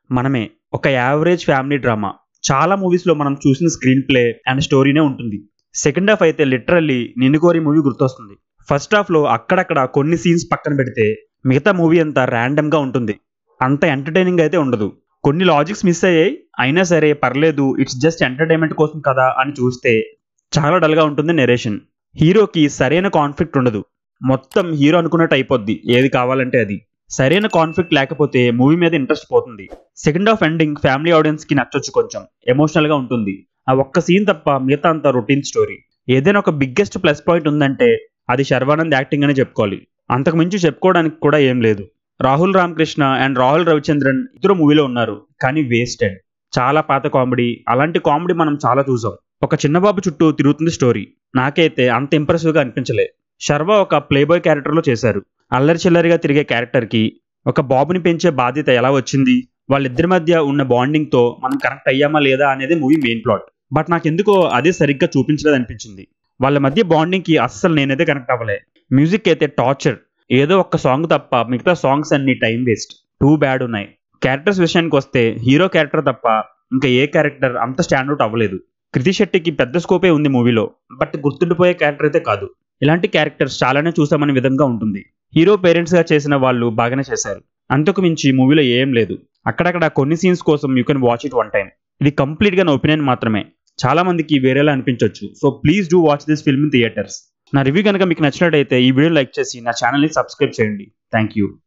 మనమే ఒక average family drama చాలా మూవీస్లో మనం చూసిన స్క్రీన్ ప్లే అండ్ స్టోరీనే ఉంటుంది సెకండ్ హాఫ్ అయితే లిటరల్లీ నిన్ను కోరి మూవీ గుర్తొస్తుంది ఫస్ట్ హాఫ్లో అక్కడక్కడ కొన్ని సీన్స్ పక్కన పెడితే మిగతా మూవీ అంతా ర్యాండమ్గా ఉంటుంది అంత ఎంటర్టైనింగ్ అయితే ఉండదు కొన్ని లాజిక్స్ మిస్ అయ్యాయి అయినా సరే పర్లేదు ఇట్స్ జస్ట్ ఎంటర్టైన్మెంట్ కోసం కదా అని చూస్తే చాలా డల్గా ఉంటుంది నెరేషన్ హీరోకి సరైన కాన్ఫ్లిక్ట్ ఉండదు మొత్తం హీరో అనుకున్నట్టు అయిపోద్ది ఏది కావాలంటే అది సరైన కాన్ఫ్లిక్ట్ లేకపోతే మూవీ మీద ఇంట్రెస్ట్ పోతుంది second half ending family audiences కి నచ్చొచ్చు కొంచెం ఎమోషనల్ గా ఉంటుంది ఆ ఒక్క సీన్ తప్ప మిగతా అంతా రొటీన్ స్టోరీ ఏదైనా ఒక బిగ్గెస్ట్ ప్లస్ పాయింట్ ఉందంటే అది శర్వానంద్ యాక్టింగ్ అని చెప్పుకోవాలి అంతకు మించి చెప్పుకోవడానికి కూడా ఏం లేదు రాహుల్ రామకృష్ణ అండ్ రాహుల్ రవిచంద్రన్ ఇద్దరు మూవీలో ఉన్నారు కానీ వేస్టెడ్ చాలా పాత కామెడీ అలాంటి కామెడీ మనం చాలా చూసాం ఒక చిన్న బాబు చుట్టూ తిరుగుతుంది స్టోరీ నాకైతే అంత ఇంప్రెసివ్గా అనిపించలే శర్వ ఒక ప్లేబాయ్ క్యారెక్టర్లో చేశారు అల్లరి చిల్లరిగా తిరిగే క్యారెక్టర్కి ఒక బాబుని పెంచే బాధ్యత ఎలా వచ్చింది వాళ్ళిద్దరి మధ్య ఉన్న బాండింగ్తో మనం కనెక్ట్ అయ్యామా లేదా అనేది మూవీ మెయిన్ ప్లాట్ బట్ నాకు ఎందుకో అదే సరిగ్గా చూపించలేదు అనిపించింది వాళ్ళ మధ్య బాండింగ్కి అస్సలు నేనైతే కనెక్ట్ అవ్వలే మ్యూజిక్ అయితే టార్చర్ ఏదో ఒక్క సాంగ్ తప్ప మిగతా సాంగ్స్ అన్ని టైం వేస్ట్ టూ బ్యాడ్ ఉన్నాయి క్యారెక్టర్స్ విషయానికి వస్తే హీరో క్యారెక్టర్ తప్ప ఇంకా ఏ క్యారెక్టర్ అంత స్టాండౌట్ అవ్వలేదు కృతి శెట్టికి పెద్ద స్కోపే ఉంది మూవీలో బట్ గుర్తుండిపోయే క్యారెక్టర్ అయితే కాదు ఇలాంటి క్యారెక్టర్స్ చాలానే చూసామనే విధంగా ఉంటుంది హీరో పేరెంట్స్గా చేసిన వాళ్ళు బాగానే చేశారు అంతకు మించి మూవీలో ఏం లేదు అక్కడక్కడ కొన్ని సీన్స్ కోసం you can watch it one time ఇది కంప్లీట్గా నా ఒపీనియన్ మాత్రమే చాలా మందికి వేరేలా అనిపించవచ్చు so please do watch this film in theatres నా రివ్యూ కనుక మీకు నచ్చినట్టయితే ఈ వీడియో లైక్ చేసి నా ఛానల్ని సబ్స్క్రైబ్ చేయండి థ్యాంక్ యూ